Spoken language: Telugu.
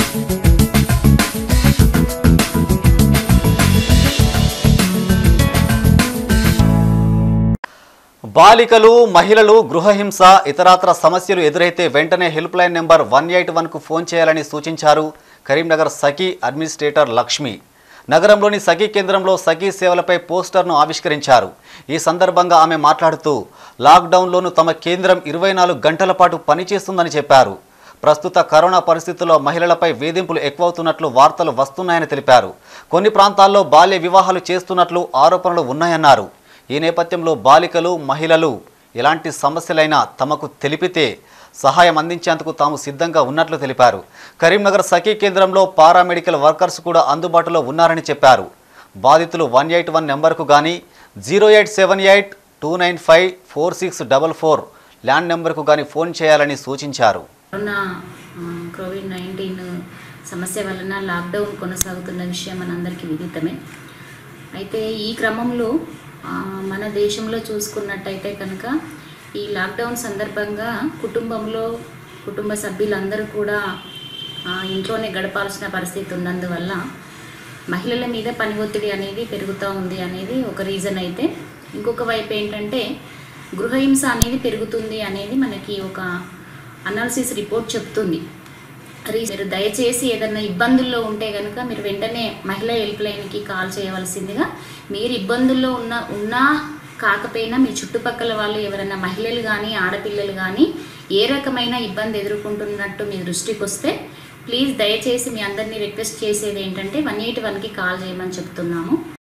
బాలికలు మహిళలు గృహహింస ఇతరాత్ర సమస్యలు ఎదురైతే వెంటనే help line number one eight వన్కు ఫోన్ చేయాలని సూచించారు కరీంనగర్ సఖీ అడ్మినిస్ట్రేటర్ లక్ష్మి నగరంలోని సఖీ కేంద్రంలో సఖీ సేవలపై పోస్టర్ను ఆవిష్కరించారు ఈ సందర్భంగా ఆమె మాట్లాడుతూ లాక్డౌన్లోనూ తమ కేంద్రం ఇరవై నాలుగు గంటల పాటు పనిచేస్తుందని చెప్పారు ప్రస్తుత కరోనా పరిస్థితుల్లో మహిళలపై వేధింపులు ఎక్కువవుతున్నట్లు వార్తలు వస్తున్నాయని తెలిపారు కొన్ని ప్రాంతాల్లో బాల్య వివాహాలు చేస్తున్నట్లు ఆరోపణలు ఉన్నాయన్నారు ఈ నేపథ్యంలో బాలికలు మహిళలు ఎలాంటి సమస్యలైనా తమకు తెలిపితే సహాయం అందించేందుకు తాము సిద్ధంగా ఉన్నట్లు తెలిపారు కరీంనగర్ సఖీ కేంద్రంలో పారామెడికల్ వర్కర్స్ కూడా అందుబాటులో ఉన్నారని చెప్పారు బాధితులు వన్ ఎయిట్ వన్ నెంబర్కు కానీ zero eight seven eight two nine five four six double four land నెంబర్కు కానీ ఫోన్ చేయాలని సూచించారు కరోనా ఆ, కోవిడ్ నైన్టీన్ సమస్య వలన లాక్డౌన్ కొనసాగుతున్న విషయం మనందరికీ విదితమే అయితే ఈ క్రమంలో ఆ, మన దేశంలో చూసుకున్నట్టయితే కనుక ఈ లాక్డౌన్ సందర్భంగా కుటుంబంలో కుటుంబ సభ్యులందరూ కూడా ఆ, ఇంట్లోనే గడపాల్సిన పరిస్థితి ఉన్నందువల్ల మహిళల మీద పని ఒత్తిడి అనేది పెరుగుతూ ఉంది అనేది ఒక రీజన్ అయితే ఇంకొక వైపు ఏంటంటే గృహహింస అనేది పెరుగుతుంది అనేది మనకి ఒక అనాలిసిస్ రిపోర్ట్ చెప్తుంది రీ- మీరు దయచేసి ఏదైనా ఇబ్బందుల్లో ఉంటే కనుక మీరు వెంటనే మహిళా హెల్ప్ లైన్కి కాల్ చేయవలసిందిగా మీరు ఇబ్బందుల్లో ఉన్న ఉన్నా కాకపోయినా మీ చుట్టుపక్కల వాళ్ళు ఎవరైనా మహిళలు కానీ ఆడపిల్లలు కానీ ఏ రకమైన ఇబ్బంది ఎదుర్కొంటున్నట్టు మీ దృష్టికి వస్తే ప్లీజ్ దయచేసి మీ అందరినీ రిక్వెస్ట్ చేసేది ఏంటంటే వన్ ఎయిట్ వన్కి కాల్ చేయమని చెప్తున్నాము